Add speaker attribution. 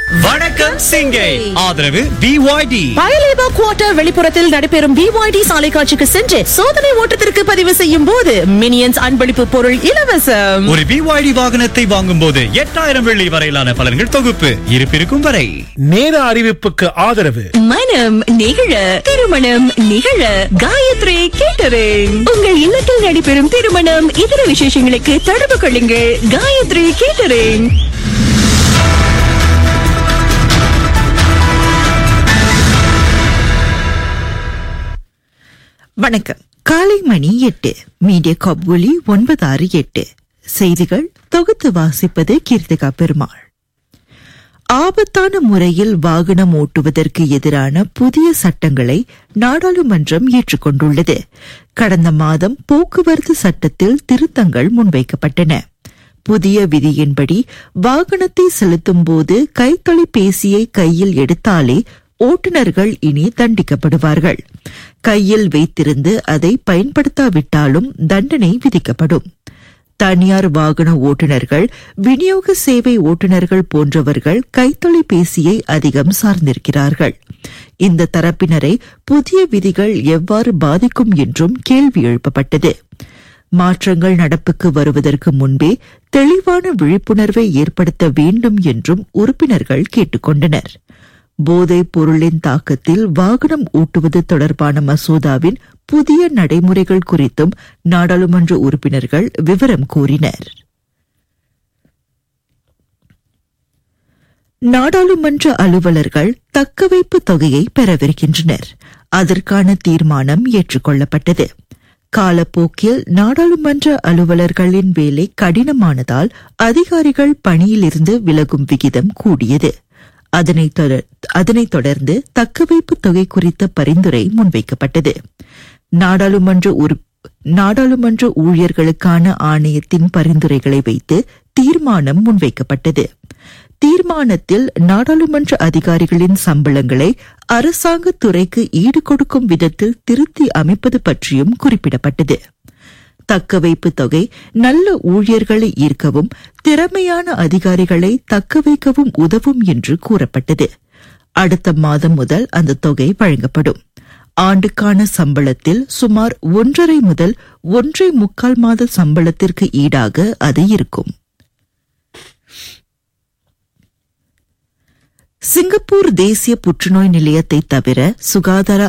Speaker 1: வணக்கம் சிங்கை ஆதரவு பிஒய்டி
Speaker 2: பயலேபா குவார்ட்டர் வெளிப்புறத்தில் நடைபெறும் பிஒய்டி சாலை காட்சிக்கு சென்று சோதனை ஓட்டத்திற்கு பதிவு செய்யும் போது மினியன்ஸ் அன்பளிப்பு பொருள் இலவசம்
Speaker 1: ஒரு பிஒய்டி வாகனத்தை வாங்கும் போது எட்டாயிரம் வெள்ளி வரையிலான பலன்கள் தொகுப்பு இருப்பிருக்கும் வரை
Speaker 3: நேர அறிவிப்புக்கு ஆதரவு
Speaker 4: மனம் நிகழ திருமணம் நிகழ காயத்ரி கேட்டரிங் உங்கள் இல்லத்தில் நடைபெறும் திருமணம் இதர விசேஷங்களுக்கு தொடர்பு கொள்ளுங்கள் காயத்ரி கேட்டரிங்
Speaker 5: வணக்கம் காலை மணி எட்டு மீடியா காப் ஒலி ஒன்பது ஆறு எட்டு செய்திகள் தொகுத்து வாசிப்பது கீர்த்திகா பெருமாள் ஆபத்தான முறையில் வாகனம் ஓட்டுவதற்கு எதிரான புதிய சட்டங்களை நாடாளுமன்றம் ஏற்றுக்கொண்டுள்ளது கடந்த மாதம் போக்குவரத்து சட்டத்தில் திருத்தங்கள் முன்வைக்கப்பட்டன புதிய விதியின்படி வாகனத்தை செலுத்தும் போது கைத்தொலைபேசியை கையில் எடுத்தாலே ஓட்டுநர்கள் இனி தண்டிக்கப்படுவார்கள் கையில் வைத்திருந்து அதை பயன்படுத்தாவிட்டாலும் தண்டனை விதிக்கப்படும் தனியார் வாகன ஓட்டுநர்கள் விநியோக சேவை ஓட்டுநர்கள் போன்றவர்கள் கைத்தொலைபேசியை அதிகம் சார்ந்திருக்கிறார்கள் இந்த தரப்பினரை புதிய விதிகள் எவ்வாறு பாதிக்கும் என்றும் கேள்வி எழுப்பப்பட்டது மாற்றங்கள் நடப்புக்கு வருவதற்கு முன்பே தெளிவான விழிப்புணர்வை ஏற்படுத்த வேண்டும் என்றும் உறுப்பினர்கள் கேட்டுக்கொண்டனர் போதைப் பொருளின் தாக்கத்தில் வாகனம் ஓட்டுவது தொடர்பான மசோதாவின் புதிய நடைமுறைகள் குறித்தும் நாடாளுமன்ற உறுப்பினர்கள் விவரம் கோரினர் நாடாளுமன்ற அலுவலர்கள் தக்கவைப்பு தொகையை பெறவிருக்கின்றனர் அதற்கான தீர்மானம் ஏற்றுக்கொள்ளப்பட்டது காலப்போக்கில் நாடாளுமன்ற அலுவலர்களின் வேலை கடினமானதால் அதிகாரிகள் பணியிலிருந்து விலகும் விகிதம் கூடியது அதனைத் தொடர்- அதனைத் தொடர்ந்து தக்கவைப்பு தொகை குறித்த பரிந்துரை முன்வைக்கப்பட்டது நாடாளுமன்ற உறுப்- நாடாளுமன்ற ஊழியர்களுக்கான ஆணையத்தின் பரிந்துரைகளை வைத்து தீர்மானம் முன்வைக்கப்பட்டது தீர்மானத்தில் நாடாளுமன்ற அதிகாரிகளின் சம்பளங்களை அரசாங்க துறைக்கு ஈடு கொடுக்கும் விதத்தில் திருத்தி அமைப்பது பற்றியும் குறிப்பிடப்பட்டது தக்கவைப்பு தொகை நல்ல ஊழியர்களை ஈர்க்கவும் திறமையான அதிகாரிகளை தக்கவைக்கவும் உதவும் என்று கூறப்பட்டது அடுத்த மாதம் முதல் அந்த தொகை வழங்கப்படும் ஆண்டுக்கான சம்பளத்தில் சுமார் ஒன்றரை முதல் ஒன்றை முக்கால் மாத சம்பளத்திற்கு ஈடாக அது இருக்கும் சிங்கப்பூர் தேசிய புற்றுநோய் நிலையத்தை தவிர சுகாதார